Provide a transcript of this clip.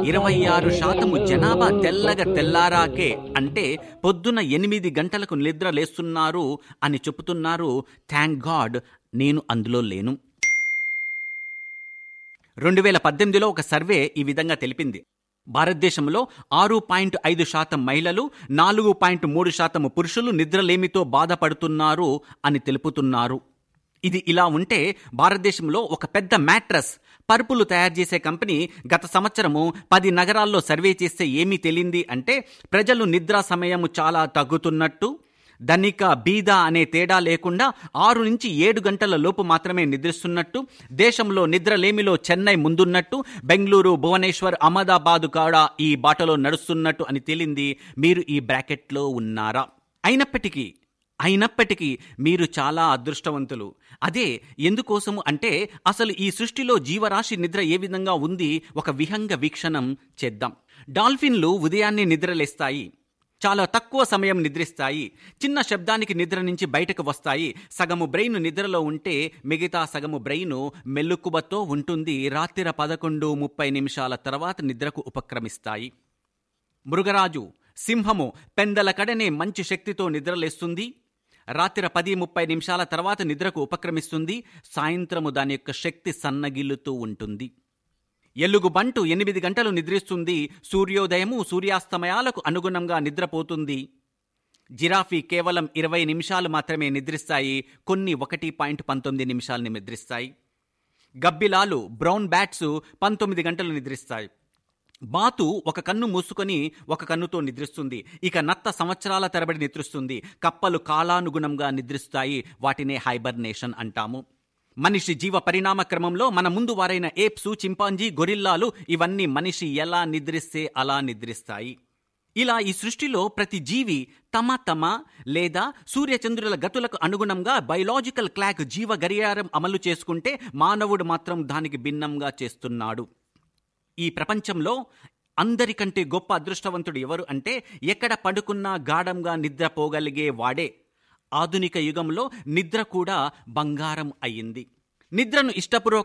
ఇరవై ఆరు శాతము జనాభా తెల్లగా తెల్లారాకే అంటే పొద్దున ఎనిమిది గంటలకు నిద్ర లేస్తున్నారు అని చెబుతున్నారు థ్యాంక్ గాడ్ నేను అందులో లేను రెండు వేల పద్దెనిమిదిలో ఒక సర్వే ఈ విధంగా తెలిపింది భారతదేశంలో ఆరు పాయింట్ ఐదు శాతం మహిళలు నాలుగు పాయింట్ మూడు శాతం పురుషులు నిద్రలేమితో బాధపడుతున్నారు అని తెలుపుతున్నారు ఇది ఇలా ఉంటే భారతదేశంలో ఒక పెద్ద మ్యాట్రస్ పరుపులు తయారు చేసే కంపెనీ గత సంవత్సరము పది నగరాల్లో సర్వే చేస్తే ఏమీ తెలియంది అంటే ప్రజలు నిద్ర సమయము చాలా తగ్గుతున్నట్టు ధనిక బీద అనే తేడా లేకుండా ఆరు నుంచి ఏడు గంటల లోపు మాత్రమే నిద్రిస్తున్నట్టు దేశంలో నిద్రలేమిలో చెన్నై ముందున్నట్టు బెంగళూరు భువనేశ్వర్ అహ్మదాబాద్ కాడ ఈ బాటలో నడుస్తున్నట్టు అని తేలింది మీరు ఈ బ్రాకెట్లో ఉన్నారా అయినప్పటికీ అయినప్పటికీ మీరు చాలా అదృష్టవంతులు అదే ఎందుకోసము అంటే అసలు ఈ సృష్టిలో జీవరాశి నిద్ర ఏ విధంగా ఉంది ఒక విహంగ వీక్షణం చేద్దాం డాల్ఫిన్లు ఉదయాన్నే నిద్రలేస్తాయి చాలా తక్కువ సమయం నిద్రిస్తాయి చిన్న శబ్దానికి నిద్ర నుంచి బయటకు వస్తాయి సగము బ్రెయిన్ నిద్రలో ఉంటే మిగతా సగము బ్రెయిన్ మెల్లుకుబతో ఉంటుంది రాత్రి పదకొండు ముప్పై నిమిషాల తర్వాత నిద్రకు ఉపక్రమిస్తాయి మృగరాజు సింహము పెందల కడనే మంచి శక్తితో నిద్రలేస్తుంది రాత్రి పది ముప్పై నిమిషాల తర్వాత నిద్రకు ఉపక్రమిస్తుంది సాయంత్రము దాని యొక్క శక్తి సన్నగిల్లుతూ ఉంటుంది ఎల్లుగు బంటు ఎనిమిది గంటలు నిద్రిస్తుంది సూర్యోదయము సూర్యాస్తమయాలకు అనుగుణంగా నిద్రపోతుంది జిరాఫీ కేవలం ఇరవై నిమిషాలు మాత్రమే నిద్రిస్తాయి కొన్ని ఒకటి పాయింట్ పంతొమ్మిది నిమిషాలని నిద్రిస్తాయి గబ్బిలాలు బ్రౌన్ బ్యాట్స్ పంతొమ్మిది గంటలు నిద్రిస్తాయి బాతు ఒక కన్ను మూసుకొని ఒక కన్నుతో నిద్రిస్తుంది ఇక నత్త సంవత్సరాల తరబడి నిద్రిస్తుంది కప్పలు కాలానుగుణంగా నిద్రిస్తాయి వాటినే హైబర్నేషన్ అంటాము మనిషి జీవ పరిణామ క్రమంలో మన ముందు వారైన ఏప్సు చింపాంజీ గొరిల్లాలు ఇవన్నీ మనిషి ఎలా నిద్రిస్తే అలా నిద్రిస్తాయి ఇలా ఈ సృష్టిలో ప్రతి జీవి తమ తమ లేదా సూర్యచంద్రుల గతులకు అనుగుణంగా బయలాజికల్ క్లాక్ జీవ గడియారం అమలు చేసుకుంటే మానవుడు మాత్రం దానికి భిన్నంగా చేస్తున్నాడు ఈ ప్రపంచంలో అందరికంటే గొప్ప అదృష్టవంతుడు ఎవరు అంటే ఎక్కడ పడుకున్నా గాఢంగా నిద్రపోగలిగే వాడే ఆధునిక యుగంలో నిద్ర కూడా బంగారం అయ్యింది నిద్రను ఇష్టపూర్వక